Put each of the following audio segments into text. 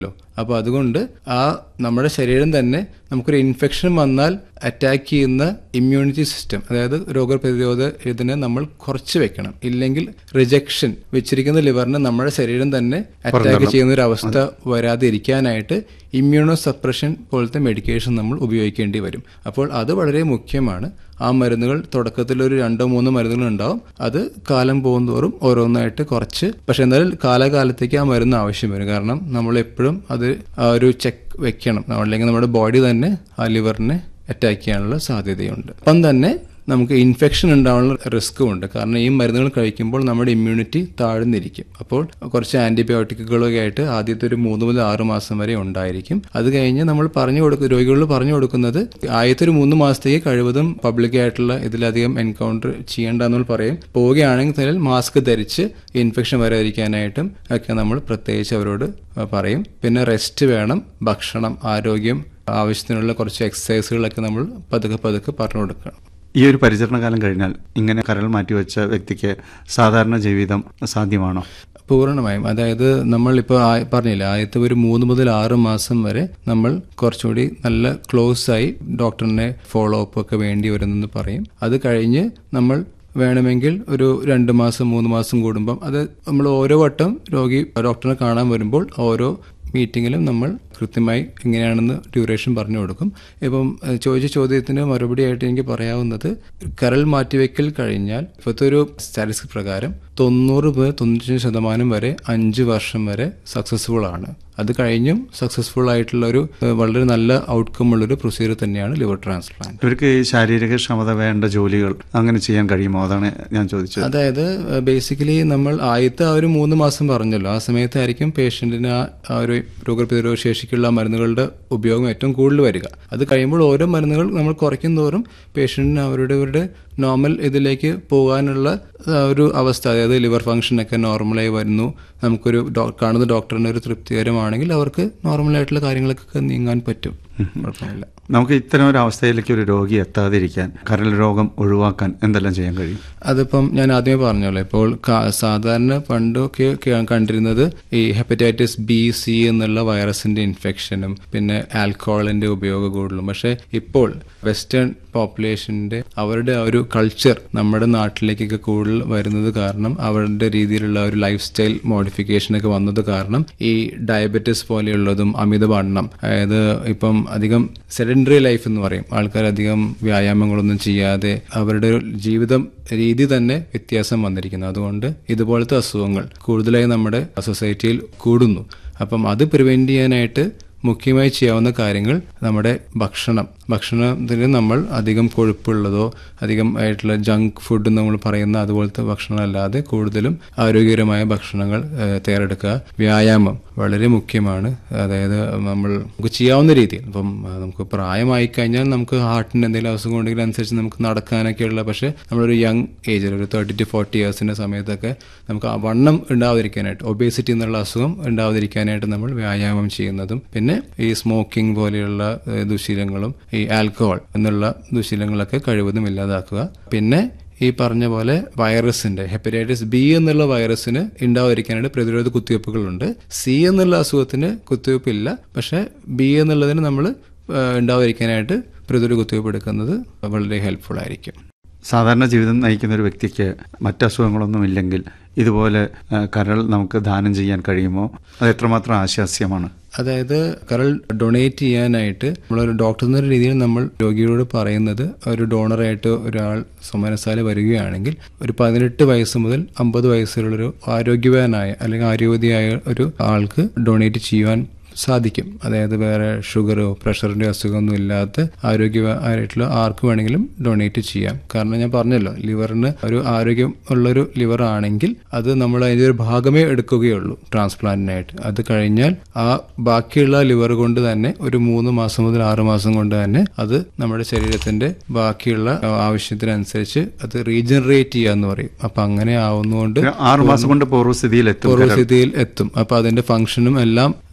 അപ്പോൾ അതുകൊണ്ട് ആ നമ്മുടെ ശരീരം തന്നെ നമുക്കൊരു ഇൻഫെക്ഷൻ വന്നാൽ അറ്റാക്ക് ചെയ്യുന്ന ഇമ്മ്യൂണിറ്റി സിസ്റ്റം അതായത് രോഗപ്രതിരോധ ഇതിനെ നമ്മൾ കുറച്ച് വെക്കണം ഇല്ലെങ്കിൽ റിജക്ഷൻ വെച്ചിരിക്കുന്ന ലിവറിനെ നമ്മുടെ ശരീരം തന്നെ അറ്റാക്ക് ചെയ്യുന്ന ഒരു അവസ്ഥ വരാതെ ഇരിക്കാനായിട്ട് ഇമ്മ്യൂണോ സപ്രഷൻ പോലത്തെ മെഡിക്കേഷൻ നമ്മൾ ഉപയോഗിക്കേണ്ടി വരും അപ്പോൾ അത് വളരെ മുഖ്യമാണ് ആ മരുന്നുകൾ തുടക്കത്തിൽ ഒരു രണ്ടോ മൂന്നോ മരുന്നുകൾ ഉണ്ടാവും അത് കാലം പോകുന്തോറും ഓരോന്നായിട്ട് കുറച്ച് പക്ഷെ എന്നാലും കാലകാലത്തേക്ക് ആ മരുന്ന് ആവശ്യം വരും കാരണം നമ്മൾ എപ്പോഴും അത് ആ ഒരു ചെക്ക് വെക്കണം അല്ലെങ്കിൽ നമ്മുടെ ബോഡി തന്നെ ആ ലിവറിനെ അറ്റാക്ക് ചെയ്യാനുള്ള സാധ്യതയുണ്ട് അപ്പം തന്നെ നമുക്ക് ഇൻഫെക്ഷൻ ഉണ്ടാവാനുള്ള റിസ്ക്കും ഉണ്ട് കാരണം ഈ മരുന്നുകൾ കഴിക്കുമ്പോൾ നമ്മുടെ ഇമ്മ്യൂണിറ്റി താഴ്ന്നിരിക്കും അപ്പോൾ കുറച്ച് ആന്റിബയോട്ടിക്കുകളൊക്കെ ആയിട്ട് ആദ്യത്തെ ഒരു മൂന്ന് മുതൽ ആറ് മാസം വരെ ഉണ്ടായിരിക്കും അത് കഴിഞ്ഞ് നമ്മൾ പറഞ്ഞു കൊടുക്കും രോഗികളിൽ പറഞ്ഞു കൊടുക്കുന്നത് ആദ്യത്തെ ഒരു മൂന്ന് മാസത്തേക്ക് കഴിവതും പബ്ലിക് ആയിട്ടുള്ള ഇതിലധികം എൻകൗണ്ടർ ചെയ്യേണ്ടെന്ന് പറയും പോവുകയാണെങ്കിൽ തന്നെ മാസ്ക് ധരിച്ച് ഇൻഫെക്ഷൻ വരാതിരിക്കാനായിട്ടും ഒക്കെ നമ്മൾ പ്രത്യേകിച്ച് അവരോട് പറയും പിന്നെ റെസ്റ്റ് വേണം ഭക്ഷണം ആരോഗ്യം ആവശ്യത്തിനുള്ള കുറച്ച് എക്സസൈസുകളൊക്കെ നമ്മൾ പതുക്കെ പതുക്കെ പറഞ്ഞു കൊടുക്കണം ഈ ഒരു പരിചരണകാലം കഴിഞ്ഞാൽ ഇങ്ങനെ കരൾ മാറ്റിവെച്ച വ്യക്തിക്ക് സാധാരണ ജീവിതം സാധ്യമാണോ പൂർണ്ണമായും അതായത് നമ്മളിപ്പോൾ പറഞ്ഞില്ല ആദ്യത്തെ ഒരു മൂന്ന് മുതൽ ആറ് മാസം വരെ നമ്മൾ കുറച്ചുകൂടി നല്ല ക്ലോസ് ആയി ഡോക്ടറിനെ ഫോളോ അപ്പ് ഒക്കെ വേണ്ടി വരുന്നെന്ന് പറയും അത് കഴിഞ്ഞ് നമ്മൾ വേണമെങ്കിൽ ഒരു രണ്ട് മാസം മൂന്ന് മാസം കൂടുമ്പം അത് നമ്മൾ ഓരോ വട്ടം രോഗി ഡോക്ടറിനെ കാണാൻ വരുമ്പോൾ ഓരോ മീറ്റിങ്ങിലും നമ്മൾ കൃത്യമായി എങ്ങനെയാണെന്ന് ഡ്യൂറേഷൻ പറഞ്ഞു കൊടുക്കും ഇപ്പം ചോദിച്ച ചോദ്യത്തിന് മറുപടി ആയിട്ട് എനിക്ക് പറയാവുന്നത് കരൾ മാറ്റിവെക്കൽ കഴിഞ്ഞാൽ ഇപ്പോഴത്തെ ഒരു സ്റ്റാറ്റിസ്റ്റിക് പ്രകാരം തൊണ്ണൂറ് മുതൽ തൊണ്ണൂറ്റഞ്ച് ശതമാനം വരെ അഞ്ച് വർഷം വരെ സക്സസ്ഫുൾ ആണ് അത് കഴിഞ്ഞും സക്സസ്ഫുൾ ആയിട്ടുള്ള ഒരു വളരെ നല്ല ഔട്ട്കം ഉള്ളൊരു പ്രൊസീജിയർ തന്നെയാണ് ലിവർ ട്രാൻസ്പ്ലാന്റ് ഇവർക്ക് ഈ ശാരീരിക ക്ഷമത വേണ്ട ജോലികൾ അങ്ങനെ ചെയ്യാൻ കഴിയുമോ അതാണ് ഞാൻ ചോദിച്ചത് അതായത് ബേസിക്കലി നമ്മൾ ആദ്യത്തെ ആ ഒരു മൂന്ന് മാസം പറഞ്ഞല്ലോ ആ സമയത്തായിരിക്കും പേഷ്യന്റിന് ആ ഒരു രോഗപ്രതിരോധ ശേഷിക്കുള്ള മരുന്നുകളുടെ ഉപയോഗം ഏറ്റവും കൂടുതൽ വരിക അത് കഴിയുമ്പോൾ ഓരോ മരുന്നുകൾ നമ്മൾ കുറയ്ക്കും തോറും പേഷ്യന്റിന് അവരുടെ അവരുടെ നോർമൽ ഇതിലേക്ക് പോകാനുള്ള ഒരു അവസ്ഥ അതായത് ലിവർ ഫംഗ്ഷനൊക്കെ നോർമലായി വരുന്നു നമുക്കൊരു കാണുന്ന ഡോക്ടറിന് ഒരു തൃപ്തികരമാണെങ്കിൽ അവർക്ക് നോർമലായിട്ടുള്ള കാര്യങ്ങളൊക്കെ നീങ്ങാൻ പറ്റും കുഴപ്പമില്ല നമുക്ക് ഇത്തരം ഒരു അവസ്ഥയിലേക്ക് ഒരു രോഗി എത്താതിരിക്കാൻ കരൾ രോഗം ഒഴിവാക്കാൻ എന്തെല്ലാം ചെയ്യാൻ കഴിയും അതിപ്പം ഞാൻ ആദ്യമേ പറഞ്ഞല്ലോ ഇപ്പോൾ സാധാരണ പണ്ടൊക്കെ കണ്ടിരുന്നത് ഈ ഹെപ്പറ്റൈറ്റിസ് ബി സി എന്നുള്ള വൈറസിന്റെ ഇൻഫെക്ഷനും പിന്നെ ആൽക്കഹോളിന്റെ ഉപയോഗം കൂടുതലും പക്ഷെ ഇപ്പോൾ വെസ്റ്റേൺ പോപ്പുലേഷന്റെ അവരുടെ ആ ഒരു കൾച്ചർ നമ്മുടെ നാട്ടിലേക്കൊക്കെ കൂടുതൽ വരുന്നത് കാരണം അവരുടെ രീതിയിലുള്ള ഒരു ലൈഫ് സ്റ്റൈൽ മോഡിഫിക്കേഷൻ ഒക്കെ വന്നത് കാരണം ഈ ഡയബറ്റിസ് പോലെയുള്ളതും അമിതവണ്ണം അതായത് ഇപ്പം അധികം സെഡൻഡറി ലൈഫ് എന്ന് പറയും ആൾക്കാർ അധികം വ്യായാമങ്ങളൊന്നും ചെയ്യാതെ അവരുടെ ജീവിതം രീതി തന്നെ വ്യത്യാസം വന്നിരിക്കുന്നു അതുകൊണ്ട് ഇതുപോലത്തെ അസുഖങ്ങൾ കൂടുതലായി നമ്മുടെ സൊസൈറ്റിയിൽ കൂടുന്നു അപ്പം അത് പ്രിവെന്റ് ചെയ്യാനായിട്ട് മുഖ്യമായി ചെയ്യാവുന്ന കാര്യങ്ങൾ നമ്മുടെ ഭക്ഷണം ഭക്ഷണത്തിന് നമ്മൾ അധികം കൊഴുപ്പുള്ളതോ അധികം ആയിട്ടുള്ള ജങ്ക് ഫുഡ് നമ്മൾ പറയുന്ന അതുപോലത്തെ ഭക്ഷണം അല്ലാതെ കൂടുതലും ആരോഗ്യകരമായ ഭക്ഷണങ്ങൾ തയ്യാറെടുക്കുക വ്യായാമം വളരെ മുഖ്യമാണ് അതായത് നമ്മൾ നമുക്ക് ചെയ്യാവുന്ന രീതിയിൽ ഇപ്പം നമുക്ക് പ്രായമായി കഴിഞ്ഞാൽ നമുക്ക് ഹാർട്ടിന് എന്തെങ്കിലും അസുഖം ഉണ്ടെങ്കിൽ അനുസരിച്ച് നമുക്ക് നടക്കാനൊക്കെയുള്ള പക്ഷേ നമ്മളൊരു യങ് ഏജിൽ ഒരു തേർട്ടി ടു ഫോർട്ടി ഇയേഴ്സിൻ്റെ സമയത്തൊക്കെ നമുക്ക് ആ വണ്ണം ഉണ്ടാവാതിരിക്കാനായിട്ട് ഒബേസിറ്റി എന്നുള്ള അസുഖം ഉണ്ടാവാതിരിക്കാനായിട്ട് നമ്മൾ വ്യായാമം ചെയ്യുന്നതും പിന്നെ ഈ സ്മോക്കിംഗ് പോലെയുള്ള ദുശീലങ്ങളും ഈ ആൽക്കഹോൾ എന്നുള്ള ദുശീലങ്ങളൊക്കെ കഴിവതും ഇല്ലാതാക്കുക പിന്നെ ഈ പറഞ്ഞ പോലെ വൈറസിന്റെ ഹെപ്പറ്റൈറ്റിസ് ബി എന്നുള്ള വൈറസിന് ഉണ്ടാവാതിരിക്കാനായിട്ട് പ്രതിരോധ കുത്തിവയ്പ്പുകളുണ്ട് സി എന്നുള്ള അസുഖത്തിന് കുത്തിവയ്പ്പില്ല പക്ഷെ ബി എന്നുള്ളതിന് നമ്മൾ ഉണ്ടാവാതിരിക്കാനായിട്ട് പ്രതിരോധ കുത്തിവയ്പ്പ് എടുക്കുന്നത് വളരെ ഹെൽപ്ഫുൾ ആയിരിക്കും സാധാരണ ജീവിതം നയിക്കുന്ന ഒരു വ്യക്തിക്ക് മറ്റസുഖങ്ങളൊന്നും ഇല്ലെങ്കിൽ ഇതുപോലെ കരൾ നമുക്ക് ദാനം ചെയ്യാൻ കഴിയുമോ അത് എത്രമാത്രം ആശാസ്യമാണ് അതായത് കരൾ ഡൊണേറ്റ് ചെയ്യാനായിട്ട് നമ്മളൊരു ഡോക്ടർ എന്ന രീതിയിൽ നമ്മൾ രോഗിയോട് പറയുന്നത് ഒരു ഡോണറായിട്ട് ഒരാൾ സമാനസാല വരികയാണെങ്കിൽ ഒരു പതിനെട്ട് വയസ്സ് മുതൽ അമ്പത് വയസ്സുള്ളൊരു ആരോഗ്യവാനായ അല്ലെങ്കിൽ ആരോഗ്യവതിയായ ഒരു ആൾക്ക് ഡൊണേറ്റ് ചെയ്യുവാൻ സാധിക്കും അതായത് വേറെ ഷുഗറോ പ്രഷറിന്റെ അസുഖമൊന്നും ഇല്ലാത്ത ആരോഗ്യമായിട്ടുള്ള ആർക്ക് വേണമെങ്കിലും ഡൊണേറ്റ് ചെയ്യാം കാരണം ഞാൻ പറഞ്ഞല്ലോ ലിവറിന് ഒരു ആരോഗ്യം ഉള്ളൊരു ലിവർ ആണെങ്കിൽ അത് നമ്മൾ അതിന്റെ ഒരു ഭാഗമേ എടുക്കുകയുള്ളൂ ട്രാൻസ്പ്ലാന്റിനായിട്ട് അത് കഴിഞ്ഞാൽ ആ ബാക്കിയുള്ള ലിവർ കൊണ്ട് തന്നെ ഒരു മൂന്ന് മാസം മുതൽ ആറ് മാസം കൊണ്ട് തന്നെ അത് നമ്മുടെ ശരീരത്തിന്റെ ബാക്കിയുള്ള ആവശ്യത്തിനനുസരിച്ച് അത് റീജനറേറ്റ് ചെയ്യാന്ന് പറയും അപ്പൊ അങ്ങനെ ആവുന്നതുകൊണ്ട് ആറ് മാസം കൊണ്ട് പൂർവ്വസ്ഥിതിയിൽ എത്തും പൂർവ്വസ്ഥിതിയിൽ എത്തും അപ്പൊ അതിന്റെ ഫംഗ്ഷനും എല്ലാം നോർമൽ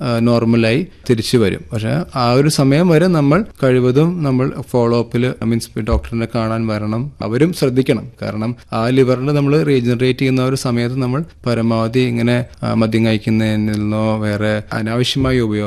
നോർമലായി തിരിച്ചു വരും പക്ഷെ ആ ഒരു സമയം വരെ നമ്മൾ കഴിവതും നമ്മൾ ഫോളോ അപ്പിൽ മീൻസ് ഡോക്ടറിനെ കാണാൻ വരണം അവരും ശ്രദ്ധിക്കണം കാരണം ആ ലിവറിൽ നമ്മൾ റീജനറേറ്റ് ചെയ്യുന്ന ഒരു സമയത്ത് നമ്മൾ പരമാവധി ഇങ്ങനെ ആ, മദ്യം കഴിക്കുന്നതിൽ നിന്നോ വേറെ അനാവശ്യമായ ഉപയോഗം